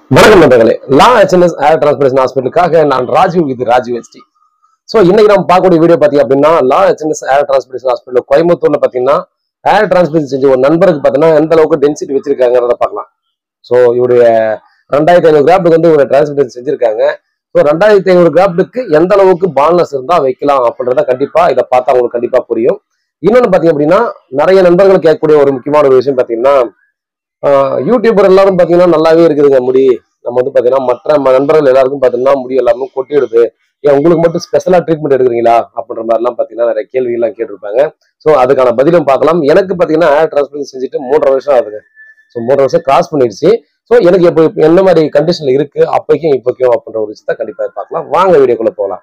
வணக்கம் நண்பர்களே லா HNS hair transpiration ஹாஸ்பிட்டலுக்காக நான் ராஜீவ் இது ராஜீவ் எஸ்டி ஸோ இன்னைக்கு நம்ம பார்க்கக்கூடிய வீடியோ பார்த்தீங்க அப்படின்னா லா ஹெச்என்எஸ் ஏர் டிரான்ஸ்பரேஷன் ஹாஸ்பிட்டல் கோயம்புத்தூர்ல பார்த்தீங்கன்னா ஏர் டிரான்ஸ்பரேஷன் செஞ்ச ஒரு நண்பருக்கு பார்த்தீங்கன்னா எந்த அளவுக்கு டென்சிட்டி வச்சிருக்காங்கிறத பார்க்கலாம் ஸோ இவருடைய ரெண்டாயிரத்தி ஐநூறு கிராஃப்டுக்கு வந்து ஒரு டிரான்ஸ்பரேஷன் செஞ்சிருக்காங்க ஸோ ரெண்டாயிரத்தி ஐநூறு கிராஃப்டுக்கு எந்த அளவுக்கு பால்னஸ் இருந்தால் வைக்கலாம் அப்படின்றத கண்டிப்பா இதை பார்த்தா உங்களுக்கு கண்டிப்பா புரியும் இன்னொன்று பார்த்தீங்க அப்படின்னா நிறைய நண்பர்கள் கேட்கக்கூடிய ஒரு முக்கியமான ஒரு விஷயம் பார்த்தீங்கன்னா ஆஹ் யூடியூபர் எல்லாரும் பார்த்தீங்கன்னா நல்லாவே இருக்குதுங்க முடி நம்ம வந்து பார்த்தீங்கன்னா மற்ற ம- நண்பர்கள் எல்லாருக்கும் பார்த்தீங்கன்னா முடி எல்லாமே கொட்டிடுது ஏன் உங்களுக்கு மட்டும் ஸ்பெஷலாக ட்ரீட்மெண்ட் எடுக்கிறீங்களா அப்படின்ற மாதிரிலாம் பார்த்தீங்கன்னா நிறைய கேள்விகள்லாம் கேட்டிருப்பாங்க ஸோ அதுக்கான பதிலும் பார்க்கலாம் எனக்கு பார்த்தீங்கன்னா ஏர் டிரான்ஸ்பிளேஷன் செஞ்சுட்டு மூன்றரை வருஷம் ஆகுதுங்க ஸோ மூன்றரை வருஷம் கிராஸ் பண்ணிடுச்சு ஸோ எனக்கு இப்போ இப்போ என்ன மாதிரி கண்டிஷன்ல இருக்கு அப்போக்கும் இப்போக்கும் அப்படின்ற ஒரு விஷயத்த கண்டிப்பாக பார்க்கலாம் வாங்க வீடியோக்குள்ள போகலாம்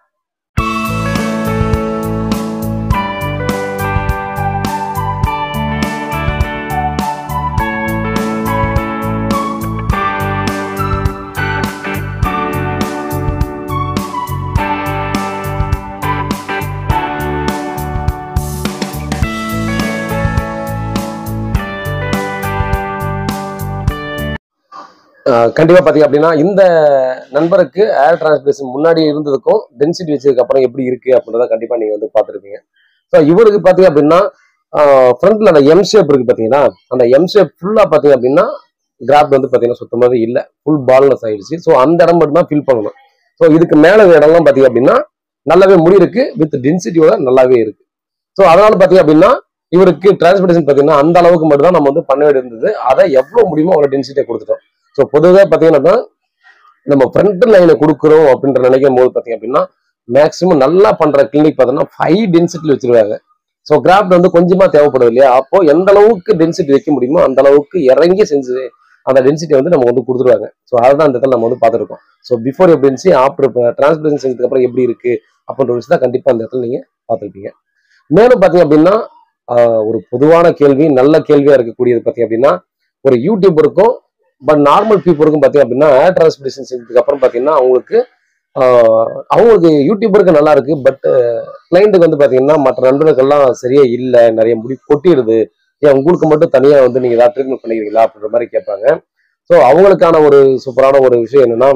ஆஹ் கண்டிப்பா பாத்தீங்க அப்படின்னா இந்த நண்பருக்கு ஏர் டிரான்ஸ்பிரேஷன் முன்னாடி இருந்ததுக்கும் டென்சிட்டி வச்சதுக்கு அப்புறம் எப்படி இருக்கு அப்படின்றத கண்டிப்பா நீங்க வந்து பார்த்துருப்பீங்க ஸோ இவருக்கு பாத்தீங்க அப்படின்னா ஃப்ரண்ட்ல அந்த எம் ஷேப் இருக்கு பாத்தீங்கன்னா அந்த எம் ஷேப் ஃபுல்லா பாத்தீங்க அப்படின்னா கிராப் வந்து பாத்தீங்கன்னா சுத்தமாவே இல்ல ஃபுல் பால்னஸ் ஆயிடுச்சு ஸோ அந்த இடம் மட்டும் தான் ஃபில் பண்ணணும் ஸோ இதுக்கு மேல இருக்க இடம்லாம் பாத்தீங்க அப்படின்னா நல்லாவே முடி இருக்கு வித் டென்சிட்டியோட நல்லாவே இருக்கு ஸோ அதனால பாத்தீங்க அப்படின்னா இவருக்கு டிரான்ஸ்போர்டேஷன் பாத்தீங்கன்னா அந்த அளவுக்கு மட்டும் தான் நம்ம வந்து பண்ண வேண்டியது இருந்தது அதை எவ்வளவு முடியுமோ அவ்வளவு டென்சிட்டியை கொடுத்துட்டோம் ஸோ பொதுவாக பார்த்தீங்கன்னா நம்ம ஃப்ரண்ட் லைனை கொடுக்குறோம் அப்படின்ற நினைக்கும் போது பார்த்தீங்க அப்படின்னா மேக்ஸிமம் நல்லா பண்ற கிளினிக் பார்த்தீங்கன்னா ஃபைவ் டென்சிட்டியில் வச்சிருவாங்க ஸோ கிராஃப்ட் வந்து கொஞ்சமா தேவைப்படுது இல்லையா அப்போ எந்த அளவுக்கு டென்சிட்டி வைக்க முடியுமோ அந்த அளவுக்கு இறங்கி செஞ்சு அந்த டென்சிட்டி வந்து நம்ம வந்து கொடுத்துருவாங்க ஸோ அதுதான் அந்த இடத்துல நம்ம வந்து பார்த்துருக்கோம் ஸோ பிஃபோர் எப்படி இருந்துச்சு ஆஃப்டர் டிரான்ஸ்பிரேஷன் செஞ்சதுக்கு அப்புறம் எப்படி இருக்கு அப்படின்ற ஒரு விஷயத்தை கண்டிப்பா அந்த இடத்துல நீங்க பார்த்துருப்பீங்க மேலும் பார்த்தீங்க அப்படின்னா ஆஹ், ஒரு பொதுவான கேள்வி நல்ல கேள்வியா இருக்கக்கூடியது பார்த்தீங்க அப்படின்னா ஒரு யூடியூபருக்கும் பட் நார்மல் பீப்புளுக்கும் பார்த்தீங்க அப்படின்னா ஏர் டிரான்ஸ்பிரேஷன் செஞ்சதுக்கு அப்புறம் பார்த்தீங்கன்னா அவங்களுக்கு ஆஹ், அவங்களுக்கு யூடியூபருக்கு நல்லா இருக்கு பட் கிளைண்ட்டுக்கு வந்து பார்த்தீங்கன்னா மற்ற நண்பர்களுக்கெல்லாம் சரியா இல்லை நிறைய முடி கொட்டிடுது ஏன் உங்களுக்கு மட்டும் தனியா வந்து நீங்க ஏதாவது ட்ரீட்மெண்ட் பண்ணிக்கிறீங்களா அப்படின்ற மாதிரி கேட்பாங்க ஸோ அவங்களுக்கான ஒரு சூப்பரான ஒரு விஷயம் என்னன்னா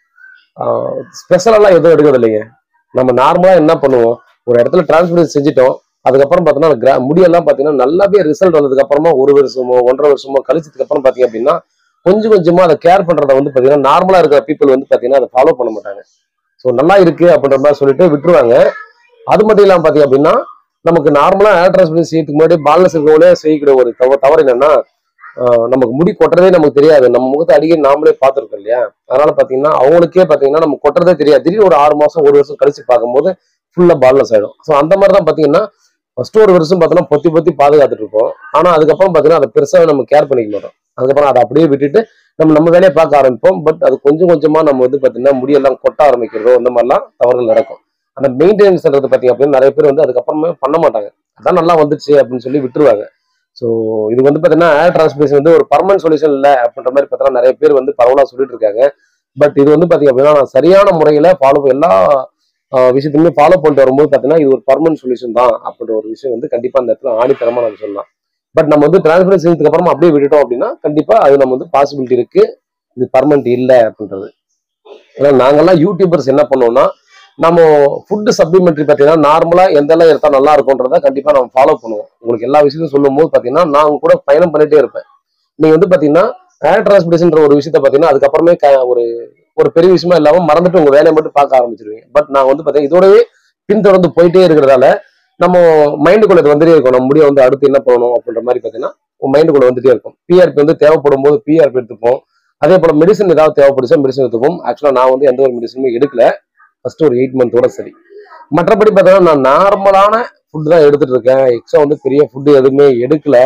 ஸ்பெஷலெல்லாம் எதுவும் எடுக்கிறது இல்லைங்க நம்ம நார்மலா என்ன பண்ணுவோம் ஒரு இடத்துல டிரான்ஸ்பரேஷன் செஞ்சுட்டோம் அதுக்கப்புறம் பார்த்தீங்கன்னா கிரா முடியெல்லாம் பார்த்தீங்கன்னா நல்லாவே ரிசல்ட் வந்ததுக்கு அப்புறமா ஒரு வருஷமோ ஒன்றரை வருஷமோ கழிச்சதுக்கு அப்புறம் பார்த்தீங்க அப்படின்னா கொஞ்சம் கொஞ்சமா அதை கேர் பண்றத வந்து பார்த்தீங்கன்னா நார்மலா இருக்கிற பீப்புள் வந்து பார்த்தீங்கன்னா அதை ஃபாலோ பண்ண மாட்டாங்க ஸோ நல்லா இருக்கு அப்படின்ற மாதிரி சொல்லிட்டு விட்டுருவாங்க அது மட்டும் இல்லாம பார்த்தீங்க அப்படின்னா நமக்கு நார்மலா ஏர் டிரான்ஸ்பரேஷன் செய்யறதுக்கு முன்னாடி பால்னஸ் இருக்கவங்களே செய்யக்கூடிய ஒரு தவ தவறு என்னன்னா ஆஹ் நமக்கு முடி கொட்டுறதே நமக்கு தெரியாது நம்ம முகத்தை அடிக்கடி நாமளே பார்த்துருக்கோம் இல்லையா அதனால பாத்தீங்கன்னா அவங்களுக்கே பாத்தீங்கன்னா நம்ம கொட்டுறதே தெரியாது திடீர்னு ஒரு ஆறு மாசம் ஒரு வருஷம் கழிச்சு பார்க்கும்போது ஃபுல்லா பால்னஸ் ஆயிடும் ஸோ அந்த மாதிரி தான் பாத்தீங்கன்னா ஃபர்ஸ்ட் ஒரு வருஷம் பார்த்தோன்னா பொத்தி பொத்தி பாதுகாத்துட்டு இருப்போம் ஆனா அதுக்கப்புறம் பாத்தீங்கன்னா அதை பெருசா நம்ம கேர் பண்ணிக்க மாட்டோம் அதுக்கப்புறம் அதை அப்படியே விட்டுட்டு நம்ம நம்ம வேலையை பார்க்க ஆரம்பிப்போம் பட் அது கொஞ்சம் கொஞ்சமா நம்ம வந்து பாத்தீங்கன்னா முடியெல்லாம் கொட்ட ஆரம்பிக்கிறதோ இந்த மாதிரிலாம் தவறுகள் நடக்கும் அந்த மெயின்டெனன்ஸ்ன்றது பாத்தீங்க அப்படின்னா நிறைய பேர் வந்து அதுக்கப்புறமே பண்ண மாட்டாங்க அதான் நல்லா வந்துச்சு அப்படின்னு சொல்லி விட்டுருவாங்க ஸோ இது வந்து பாத்தீங்கன்னா ஏர் டிரான்ஸ்பிரேஷன் வந்து ஒரு பர்மனன்ட் சொல்யூஷன் இல்லை அப்படின்ற மாதிரி பார்த்தீங்கன்னா நிறைய பேர் வந்து பரவலா சொல்லிட்டு இருக்காங்க பட் இது வந்து பாத்தீங்க அப்படின்னா நான் சரியான முறையில ஃபாலோ எல்லா ஆஹ் விஷயத்தையுமே ஃபாலோ பண்ணிட்டு வரும்போது பாத்தீங்கன்னா இது ஒரு பர்மனன்ட் சொல்யூஷன் தான் அப்படின்ற ஒரு விஷயம் வந்து கண்டிப்பா அந்த இடத்துல ஆணித்தரமா நம்ம சொல்லலாம் பட் நம்ம வந்து டிரான்ஸ்பரன்ஸ் செஞ்சதுக்கு அப்புறமா அப்படியே விட்டுட்டோம் அப்படின்னா கண்டிப்பா அது நம்ம வந்து பாசிபிலிட்டி இருக்கு இது பர்மனன்ட் இல்லை அப்படின்றது ஏன்னா நாங்கெல்லாம் யூடியூபர்ஸ் என்ன பண்ணுவோம்னா நம்ம ஃபுட்டு சப்ளிமெண்ட்ரி பார்த்தீங்கன்னா நார்மலாக எந்தெல்லாம் எடுத்தா நல்லா இருக்கும்ன்றத கண்டிப்பாக நம்ம ஃபாலோ பண்ணுவோம் உங்களுக்கு எல்லா விஷயத்தையும் சொல்லும் போது பார்த்தீங்கன்னா நான் உங்க கூட பயணம் பண்ணிட்டே இருப்பேன் நீங்க வந்து பார்த்தீங்கன்னா ஏர் டிரான்ஸ்பிரேஷன்ற ஒரு விஷயத்த பார்த்தீங்கன்னா அதுக்கப்புறமே க- ஒரு ஒரு பெரிய விஷயமா இல்லாம மறந்துட்டு உங்க வேலையை மட்டும் பார்க்க ஆரம்பிச்சிருவீங்க பட் நான் வந்து பார்த்தீங்கன்னா இதோடவே பின்தொடர்ந்து போயிட்டே இருக்கிறதால நம்ம மைண்டுக்குள்ள இது வந்துட்டே இருக்கும் நம்ம முடிய வந்து அடுத்து என்ன பண்ணணும் அப்படின்ற மாதிரி பார்த்தீங்கன்னா உங்க மைண்டுக்குள்ள வந்துட்டே இருக்கும் பிஆர்பி வந்து தேவைப்படும் போது பிஆர்பி எடுத்துப்போம் அதே போல மெடிசன் ஏதாவது தேவைப்படுச்சா மெடிசன் எடுத்துப்போம் ஆக்சுவலா நான் வந்து எந்த ஒரு மெடிசனுமே எடுக்கல ஃபர்ஸ்ட் ஒரு எயிட் மந்தோட சரி மற்றபடி பார்த்தீங்கன்னா நான் நார்மலான ஃபுட் தான் எடுத்துட்டு இருக்கேன் எக்ஸ்ட்ரா வந்து பெரிய ஃபுட் எதுவுமே எடுக்கல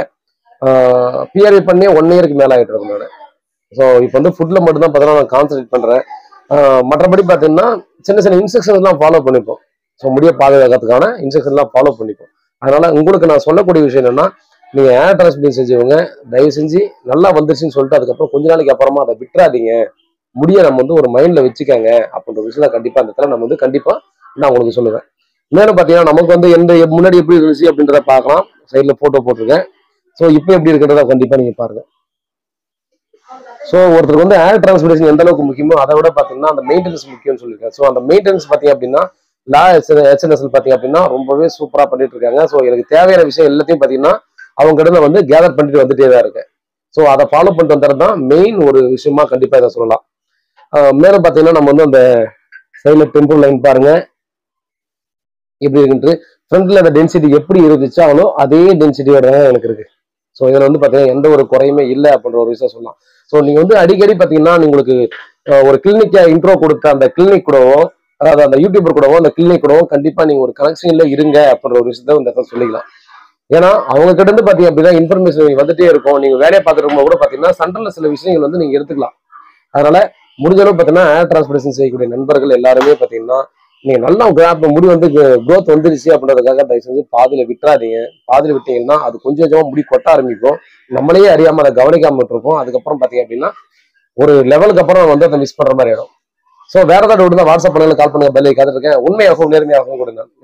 பிஆர்ஐ பண்ணி ஒன் இயருக்கு மேல ஆகிட்டு இருக்கேன் நான் ஸோ இப்போ வந்து ஃபுட்ல மட்டும் தான் பார்த்தீங்கன்னா நான் கான்சன்ட்ரேட் பண்றேன் ஆஹ் மற்றபடி பார்த்தீங்கன்னா சின்ன சின்ன இன்ஸ்ட்ரக்ஷன்ஸ்லாம் ஃபாலோ பண்ணிப்போம் ஸோ முடிய பாதுகாக்கிறதுக்கான இன்ஸ்ட்ரக்ஷன்லாம் ஃபாலோ பண்ணிப்போம் அதனால உங்களுக்கு நான் சொல்லக்கூடிய விஷயம் என்னன்னா நீங்க ஏர் டிரான்ஸ்பிளேஷன் செஞ்சவங்க தயவு செஞ்சு நல்லா வந்துருச்சுன்னு சொல்லிட்டு அதுக்கப்புறம் கொஞ்ச நாளைக்கு அப்புறமா அதை விட்டுறாதீங்க முடிய நம்ம வந்து ஒரு மைண்ட்ல வச்சுக்கங்க அப்படின்ற விஷயத்த கண்டிப்பா அந்த இடத்துல நம்ம வந்து கண்டிப்பா நான் உங்களுக்கு சொல்லுவேன் மேலும் பார்த்தீங்கன்னா நமக்கு வந்து எந்த முன்னாடி எப்படி இருந்துச்சு அப்படின்றத பார்க்கலாம் சைடில் ஃபோட்டோ போட்டிருக்கேன் ஸோ இப்போ எப்படி இருக்கிறத கண்டிப்பாக நீங்கள் பாருங்க ஸோ ஒருத்தருக்கு வந்து ஏர் டிரான்ஸ்போர்டேஷன் எந்த அளவுக்கு முக்கியமோ அதை விட பார்த்தீங்கன்னா அந்த மெயின்டெனன்ஸ் முக்கியம்னு சொல்லியிருக்கேன் ஸோ அந்த மெயின்டெனன்ஸ் பார்த்தீங்க அப்படின்னா லா ஹெச்என்எஸ்எல் பார்த்தீங்க அப்படின்னா ரொம்பவே சூப்பராக பண்ணிட்டு இருக்காங்க ஸோ எனக்கு தேவையான விஷயம் எல்லாத்தையும் பார்த்தீங்கன்னா அவங்க கிட்ட வந்து கேதர் பண்ணிட்டு வந்துட்டே தான் இருக்கேன் ஸோ அதை ஃபாலோ பண்ணிட்டு வந்தது தான் மெயின் ஒரு விஷயமா கண்டிப்பாக இதை சொல்லலாம் ஆஹ் மேலும் பார்த்தீங்கன்னா நம்ம வந்து அந்த சைடில் டெம்பிள் லைன் பாருங்க எப்படி இருக்குன்ட்டு ஃப்ரண்ட்ல அந்த டென்சிட்டி எப்படி இருந்துச்சாலோ அதே டென்சிட்டியோட தான் எனக்கு இருக்கு ஸோ இதில் வந்து பார்த்தீங்கன்னா எந்த ஒரு குறையுமே இல்லை அப்படின்ற ஒரு விஷயம் சொல்லலாம் ஸோ நீங்க வந்து அடிக்கடி பார்த்தீங்கன்னா உங்களுக்கு அஹ், ஒரு கிளினிக்கை இன்ட்ரோ கொடுத்த அந்த கிளினிக் கூடவும் அதாவது அந்த யூடியூபர் கூடவும் அந்த கிளினிக் கூடவும் கண்டிப்பா நீங்க ஒரு கனெக்ஷன்ல இருங்க அப்படின்ற ஒரு விஷயத்த இந்த இடத்துல சொல்லிக்கலாம் ஏன்னா அவங்க கிட்ட இருந்து பாத்தீங்க அப்படின்னா இன்ஃபர்மேஷன் வந்துட்டே இருக்கும் நீங்க வேலையை பார்த்துட்டு இருக்கும்போது கூட பாத்தீங்கன்னா சண்டல்ல சில விஷயங்கள் வந்து நீங்க எடுத்துக்கலாம் அதனால முடிஞ்ச அளவு பாத்தீங்கன்னா ஏர் டிரான்ஸ்போர்டேஷன் செய்யக்கூடிய நண்பர்கள் எல்லாருமே பாத்தீங்கன்னா நீங்க நல்லா கிராப் முடி வந்து க்ரோத் வந்துருச்சு அப்படின்றதுக்காக தயவு செஞ்சு பாதியில விட்டுறாதீங்க பாதியில விட்டீங்கன்னா அது கொஞ்சம் கொஞ்சமா முடி கொட்ட ஆரம்பிக்கும் நம்மளையே அறியாம அதை கவனிக்காம இருப்போம் அதுக்கப்புறம் பாத்தீங்க அப்படின்னா ஒரு லெவலுக்கு அப்புறம் வந்து அதை மிஸ் பண்ற மாதிரி ஆயிடும் ஸோ வேற ஏதாவது டவுட் தான் வாட்ஸ்அப் பண்ணுங்க கால் பண்ணுங்க பெல்லை காத்துட்டு இருக்கேன் உண்மையாகவும் நேர்மையாகவும் கொடுங்க